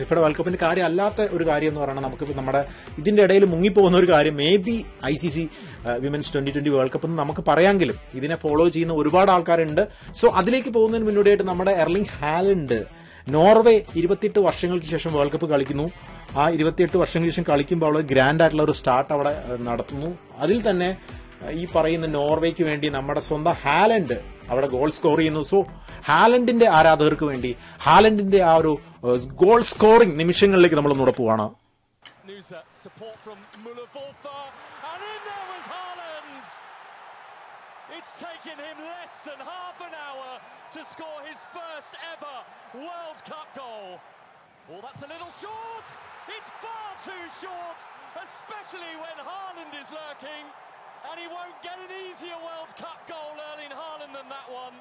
ഫിഫയുടെ world കപ്പിന്റെ കാര്യം അല്ലാത്ത ഒരു കാര്യം എന്ന് പറയുന്നത് നമുക്ക് നമ്മുടെ ഇതിന്റെ ഇടയിൽ മുങ്ങിപ്പോകുന്ന ഒരു കാര്യം maybe I C C women's twenty twenty world cup എന്ന് നമുക്ക് പറയാമെങ്കിലും ഇതിനെ ഫോളോ ചെയ്യുന്ന ഒരുപാട് ആൾക്കാരുണ്ട് സോ അതിലേക്ക് പോകുന്നതിന് മുന്നോടിയായിട്ട് നമ്മുടെ എർലിംഗ് ഹാലൻഡ് നോർവേ ഇരുപത്തിയെട്ട് വർഷങ്ങൾക്ക് ശേഷം വേൾഡ് കപ്പ് കളിക്കുന്നു ആ ഇരുപത്തിയെട്ട് വർഷങ്ങൾക്ക് ശേഷം കളിക്കുമ്പോൾ അവിടെ ഗ്രാൻഡ് ആയിട്ടുള്ള ഒരു സ്റ്റാർട്ട് അവിടെ ഏഹ്, നടത്തുന്നു അതിൽ തന്നെ ഏഹ്, ഈ പറയുന്ന നോർവേക്ക് വേണ്ടി നമ്മുടെ സ്വന്തം ഹാലൻഡ് അവിടെ ഗോൾ സ്കോർ ചെയ്യുന്നു സോ ഹാലൻഡിന്റെ ആരാധകർക്ക് വേണ്ടി ഹാലൻഡിന്റെ ആ ഒരു ഗോൾ സ്കോറിംഗ് നിമിഷങ്ങളിലേക്ക് നമ്മൾ ഒന്നുകൂടെ പോവാണ് Nusa, support from Muller Volfa, and in there was Haaland! It's taken him less than half an hour to score his first ever World Cup goal. Oh, that's a little short! It's far too short, especially when Haaland is lurking, and he won't get an easier World Cup goal, Erling Haaland, than that one.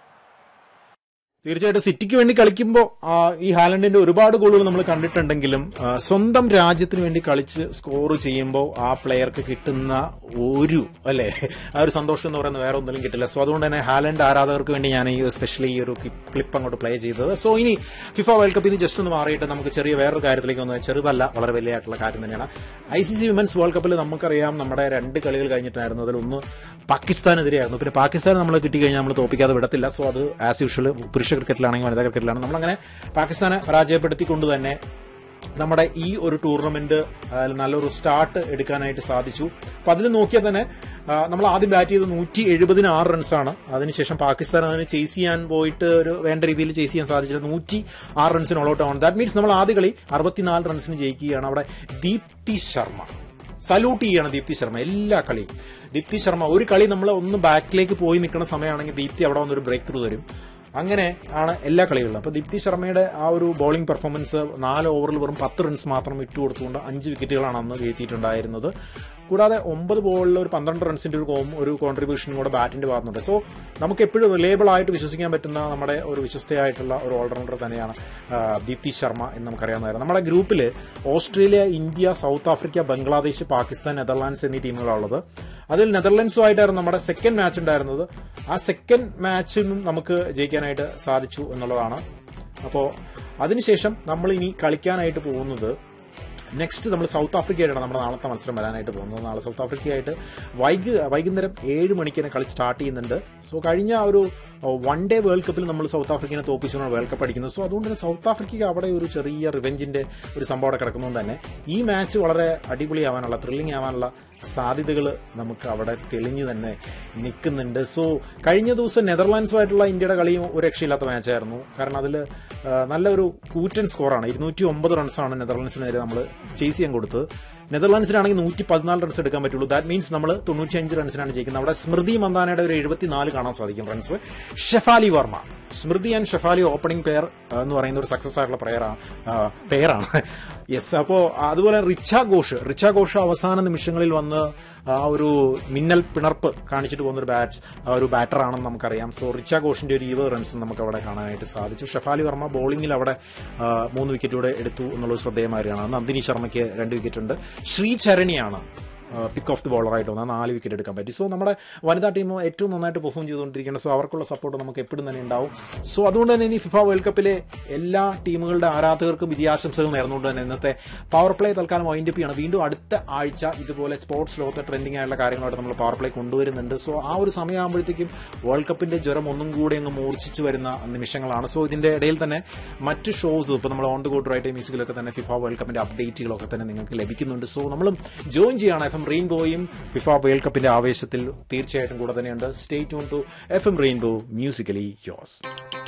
തീർച്ചയായിട്ടും സിറ്റിക്ക് വേണ്ടി കളിക്കുമ്പോൾ ഈ ഹാലൻഡിന്റെ ഒരുപാട് ഗോളുകൾ നമ്മൾ കണ്ടിട്ടുണ്ടെങ്കിലും ആ, സ്വന്തം രാജ്യത്തിന് വേണ്ടി കളിച്ച് സ്കോർ ചെയ്യുമ്പോൾ ആ പ്ലെയർക്ക് കിട്ടുന്ന ഒരു അല്ലെ ആ ഒരു സന്തോഷം എന്ന് പറയുന്നത് വേറെ ഒന്നിലും കിട്ടില്ല സോ അതുകൊണ്ട് തന്നെ ഹാലൻഡ് ആരാധകർക്ക് വേണ്ടി ഞാൻ ഈ സ്പെഷ്യലി ഈ ഒരു ക്ലിപ്പ് അങ്ങോട്ട് പ്ലേ ചെയ്തത് സോ ഇനി ഫിഫ വേൾഡ് കപ്പിൽ നിന്ന് ജസ്റ്റ് ഒന്ന് മാറിയിട്ട് നമുക്ക് ചെറിയ വേറൊരു കാര്യത്തിലേക്ക് ഒന്ന് ചെറുതല്ല വളരെ വലിയ ആയിട്ടുള്ള കാര്യം തന്നെയാണ് I C C women's world കപ്പിൽ നമുക്കറിയാം നമ്മുടെ രണ്ട് കളികൾ കഴിഞ്ഞിട്ടായിരുന്നു അതിൽ ഒന്ന് പാകിസ്ഥാനെതിരെയായിരുന്നു പിന്നെ പാകിസ്ഥാൻ നമ്മൾ കിട്ടിക്കഴിഞ്ഞാൽ നമ്മൾ തോപ്പിക്കാതെ വിടത്തില്ല സോ അത് ആസ് യൂഷ്വൽ പുരുഷ ക്രിക്കറ്റിലാണെങ്കിൽ വനിതാ ക്രിക്കറ്റിലാണ് നമ്മളങ്ങനെ പാകിസ്ഥാനെ പരാജയപ്പെടുത്തിക്കൊണ്ട് തന്നെ നമ്മുടെ ഈ ഒരു ടൂർണമെന്റ് ആ, നല്ലൊരു സ്റ്റാർട്ട് എടുക്കാനായിട്ട് സാധിച്ചു അപ്പൊ അതിൽ നോക്കിയാൽ തന്നെ ആ, നമ്മൾ ആദ്യം ബാറ്റ് ചെയ്ത് നൂറ്റി എഴുപതിന് ആറ് റൺസാണ് അതിനുശേഷം പാകിസ്ഥാൻ അതിന് ചേസ് ചെയ്യാൻ പോയിട്ട് ഒരു വേണ്ട രീതിയിൽ ചേസ് ചെയ്യാൻ സാധിച്ചത് നൂറ്റി ആറ് റൺസിന് ഓൾ ഔട്ട് ആണ് ദാറ്റ് മീൻസ് നമ്മൾ ആദ്യ കളി അറുപത്തിനാല് റൺസിന് ജയിക്കുകയാണ് അവിടെ ദീപ്തി ശർമ്മ സല്യൂട്ട് ചെയ്യാണ് ദീപ്തി ശർമ്മ എല്ലാ കളിയും ദീപ്തി ശർമ്മ ഒരു കളി നമ്മൾ ഒന്ന് ബാക്കിലേക്ക് പോയി നിൽക്കുന്ന സമയമാണെങ്കിൽ ദീപ്തി അവിടെ വന്നൊരു ബ്രേക്ക് ത്രൂ തരും അങ്ങനെ ആണ് എല്ലാ കളികളിലും അപ്പൊ ദീപ്തി ശർമ്മയുടെ ആ ഒരു ബോളിംഗ് പെർഫോമൻസ് നാല് ഓവറിൽ വെറും പത്ത് റൺസ് മാത്രം ഇട്ടുകൊടുത്തുകൊണ്ട് അഞ്ച് വിക്കറ്റുകളാണ് അന്ന് വീഴ്ത്തിയിട്ടുണ്ടായിരുന്നത് കൂടാതെ ഒമ്പത് ബോളിൽ ഒരു പന്ത്രണ്ട് റൺസിന്റെ ഒരു കോം ഒരു കോൺട്രിബ്യൂഷൻ കൂടെ ബാറ്റിന്റെ ഭാഗത്തുണ്ട് സോ നമുക്ക് എപ്പോഴും റിലേബിൾ ആയിട്ട് വിശ്വസിക്കാൻ പറ്റുന്ന നമ്മുടെ ഒരു വിശ്വസ്തയായിട്ടുള്ള ഒരു ഓൾറൗണ്ടർ തന്നെയാണ് ആ, ദീപ്തി ശർമ്മ എന്ന് നമുക്കറിയാവുന്നതായിരുന്നു നമ്മുടെ ഗ്രൂപ്പിൽ Australia India South Africa Bangladesh Pakistan Netherlands എന്നീ ടീമുകളാണുള്ളത് അതിൽ നെതർലൻഡ്സുമായിട്ടായിരുന്നു നമ്മുടെ സെക്കൻഡ് മാച്ച് ഉണ്ടായിരുന്നത് ആ സെക്കൻഡ് മാച്ചിനും നമുക്ക് ജയിക്കാനായിട്ട് സാധിച്ചു എന്നുള്ളതാണ് അപ്പോൾ അതിനുശേഷം നമ്മൾ ഇനി കളിക്കാനായിട്ട് പോകുന്നത് നെക്സ്റ്റ് നമ്മൾ സൗത്ത് ആഫ്രിക്കയായിട്ടാണ് നമ്മുടെ നാളത്തെ മത്സരം വരാനായിട്ട് പോകുന്നത് നാളെ സൗത്ത് ആഫ്രിക്കയായിട്ട് വൈകി വൈകുന്നേരം ഏഴ് മണിക്ക് തന്നെ കളി സ്റ്റാർട്ട് ചെയ്യുന്നുണ്ട് സോ കഴിഞ്ഞ ആ ഒരു വൺ ഡേ വേൾഡ് കപ്പിൽ നമ്മൾ സൗത്ത് ആഫ്രിക്കനെ തോപ്പിച്ചാണ് വേൾഡ് കപ്പ് അടിക്കുന്നത് സോ അതുകൊണ്ട് തന്നെ സൗത്ത് ആഫ്രിക്കയ്ക്ക് അവിടെ ഒരു ചെറിയ റിവെഞ്ചിന്റെ ഒരു സംഭവം അവിടെ കിടക്കുന്നതുകൊണ്ട് തന്നെ ഈ മാച്ച് വളരെ അടിപൊളിയാവാനുള്ള ത്രില്ലിംഗ് ആവാനുള്ള സാധ്യതകൾ നമുക്ക് അവിടെ തെളിഞ്ഞു തന്നെ നിൽക്കുന്നുണ്ട് സോ കഴിഞ്ഞ ദിവസം നെതർലാൻഡ്സുമായിട്ടുള്ള ഇന്ത്യയുടെ കളിയും ഒരു രക്ഷയില്ലാത്ത മാച്ചായിരുന്നു കാരണം അതിൽ നല്ലൊരു കൂറ്റൻ സ്കോറാണ് ഇരുന്നൂറ്റി ഒമ്പത് റൺസാണ് നെതർലാൻഡ്സിനെതിരെ നമ്മൾ ചേസ് ചെയ്യാൻ കൊടുത്തത് നെതർലാൻഡ്സിനാണെങ്കിൽ നൂറ്റി പതിനാല് റൺസ് എടുക്കാൻ പറ്റുള്ളൂ ദാറ്റ് മീൻസ് നമ്മൾ തൊണ്ണൂറ്റി അഞ്ച് റൺസിനാണ് ജയിക്കുന്നത് അവിടെ സ്മൃതി മന്ദാനയുടെ ഒരു എഴുപത്തിനാല് കാണാൻ സാധിക്കും runs Shafali Verma Smriti and Shafali opening pair എന്ന് പറയുന്ന ഒരു സക്സസ് ആയിട്ടുള്ള പ്ലെയറാണ് പെയറാണ് യെസ് അപ്പോൾ അതുപോലെ റിച്ച ഘോഷ് റിച്ച ഘോഷ് അവസാന നിമിഷങ്ങളിൽ വന്ന് ആ ഒരു മിന്നൽ പിണർപ്പ് കാണിച്ചിട്ട് പോകുന്ന ഒരു ബാറ്റ് ഒരു ബാറ്ററാണെന്ന് നമുക്കറിയാം സോ റിച്ച ഘോഷിന്റെ ഒരു ഇരുപത് റൺസ് നമുക്ക് അവിടെ കാണാനായിട്ട് സാധിച്ചു ഷെഫാലി വർമ്മ ബോളിംഗിൽ അവിടെ ആ, മൂന്ന് വിക്കറ്റ് കൂടെ എടുത്തു എന്നുള്ളത് ശ്രദ്ധേയമായാണ് നന്ദിനി ശർമ്മയ്ക്ക് രണ്ട് വിക്കറ്റ് ഉണ്ട് ശ്രീചരണിയാണ് പിക്ക് ഓഫ് ദി ബോളറായിട്ട് വന്നാൽ നാല് വിക്കറ്റ് എടുക്കാൻ പറ്റി സോ നമ്മുടെ വനിതാ ടീം ഏറ്റവും നന്നായിട്ട് പെർഫോം ചെയ്തുകൊണ്ടിരിക്കുകയാണ് സോ അവർക്കുള്ള സപ്പോർട്ട് നമുക്ക് എപ്പോഴും തന്നെ ഉണ്ടാവും സോ അതുകൊണ്ട് തന്നെ ഇനി ഫിഫ വേൾഡ് കപ്പിലെ എല്ലാ ടീമുകളുടെ ആരാധകർക്കും വിജയാശംസകൾ നേർന്നുകൊണ്ട് തന്നെ ഇന്നത്തെ പവർ പ്ലേ തൽക്കാലം വൈൻഡ് അപ്പ് ചെയ്യണം വീണ്ടും അടുത്ത ആഴ്ച ഇതുപോലെ സ്പോർട്സ് ലോകത്തെ ട്രെൻഡിങ് ആയിട്ടുള്ള കാര്യങ്ങളായിട്ട് നമ്മൾ പവർ പ്ലേ കൊണ്ടുവരുന്നുണ്ട് സോ ആ ഒരു സമയമാകുമ്പോഴത്തേക്കും വേൾഡ് കപ്പിന്റെ ജ്വരം ഒന്നും കൂടി അങ്ങ് മൂർച്ഛിച്ചു വരുന്ന നിമിഷങ്ങളാണ് സോ ഇതിന്റെ ഇടയിൽ തന്നെ മറ്റ് ഷോസ് ഇപ്പോൾ നമ്മൾ ഓൺ ദ ഗോ റൈറ്റ് മ്യൂസിക്കിലൊക്കെ തന്നെ ഫിഫ വേൾഡ് കപ്പിന്റെ അപ്ഡേറ്റുകളൊക്കെ തന്നെ നിങ്ങൾക്ക് ലഭിക്കുന്നുണ്ട് സോ നമ്മളും ജോയിൻ ചെയ്യാണ് എഫ് എം റെയിൻബോയും ഫിഫ വേൾഡ് കപ്പിന്റെ ആവേശത്തിൽ തീർച്ചയായിട്ടും കൂടെ തന്നെയുണ്ട് stay tune to F M rainbow musically യോസ്